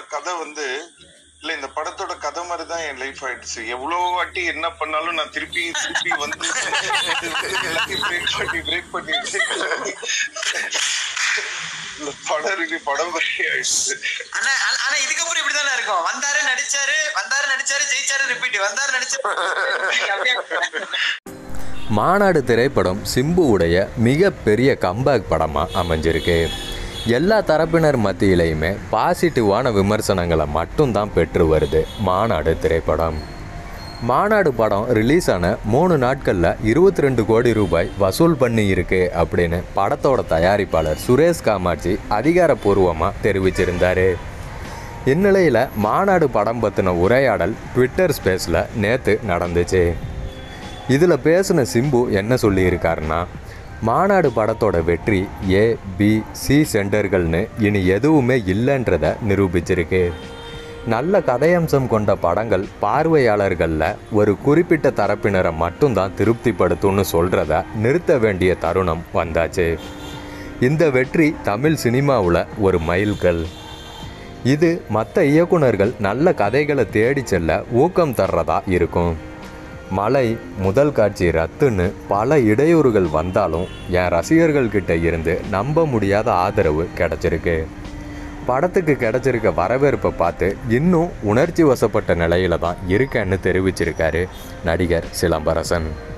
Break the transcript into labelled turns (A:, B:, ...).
A: கதை வந்து இல்ல இந்த படத்தோட கதை மாதிரி தான் என் லைஃப் ஆயிடுச்சு எவ்வளவு வாட்டி என்ன பண்ணாலும் நான் திருப்பி திருப்பி வந்து எல்லாத்தையும் பிரேக் பண்ணி பிரேக் பண்ணி break பண்ணி இந்த படம் இருக்கு படம் மாதிரி ஆயிடுச்சு
B: ஆனா ஆனா- ஆனா இதுக்கப்புறம் இப்படிதானே இருக்கும் வந்தாரு நடிச்சாரு வந்தாரு நடிச்சாரு ஜெயிச்சாரு ரிப்பீட் வந்தாரு நடிச்சாரு அப்படியே
C: மாநாடு திரைப்படம் சிம்புவுடைய மிகப்பெரிய கம்பேக் படமாக அமைஞ்சிருக்கு எல்லா தரப்பினர் மத்தியிலையுமே பாசிட்டிவான விமர்சனங்களை மட்டும்தான் பெற்று வருது மாநாடு திரைப்படம் மாநாடு படம் ரிலீஸ் ஆன மூணு நாட்களில் இருபத்தி ரெண்டு கோடி ரூபாய் வசூல் பண்ணி இருக்கு அப்படின்னு படத்தோட தயாரிப்பாளர் சுரேஷ் காமாட்சி அதிகாரப்பூர்வமாக தெரிவிச்சிருந்தாரு இந்நிலையில் மாநாடு படம் பற்றின உரையாடல் ட்விட்டர் ஸ்பேஸில் நேற்று நடந்துச்சு இதில் பேசின சிம்பு என்ன சொல்லியிருக்காருன்னா மாநாடு படத்தோட வெற்றி ஏ பி சி சென்டர்கள்னு இனி எதுவுமே இல்லைன்றத நிரூபிச்சிருக்கு நல்ல கதையம்சம் கொண்ட படங்கள் பார்வையாளர்களில் ஒரு குறிப்பிட்ட தரப்பினரை மட்டும்தான் திருப்திப்படுத்தும்னு சொல்கிறத நிறுத்த வேண்டிய தருணம் வந்தாச்சு இந்த வெற்றி தமிழ் சினிமாவில் ஒரு மைல்கல் இது மற்ற இயக்குனர்கள் நல்ல கதைகளை தேடி செல்ல ஊக்கம் தர்றதா இருக்கும் மலை முதல் காட்சி ரத்துன்னு பல இடையூறுகள் வந்தாலும் என் ரசிகர்கள் கிட்ட இருந்து நம்ப முடியாத ஆதரவு கிடைச்சிருக்கு படத்துக்கு கிடைச்சிருக்க வரவேற்பை பார்த்து இன்னும் உணர்ச்சி வசப்பட்ட நிலையில தான் இருக்கேன்னு தெரிவிச்சிருக்காரு நடிகர் சிலம்பரசன்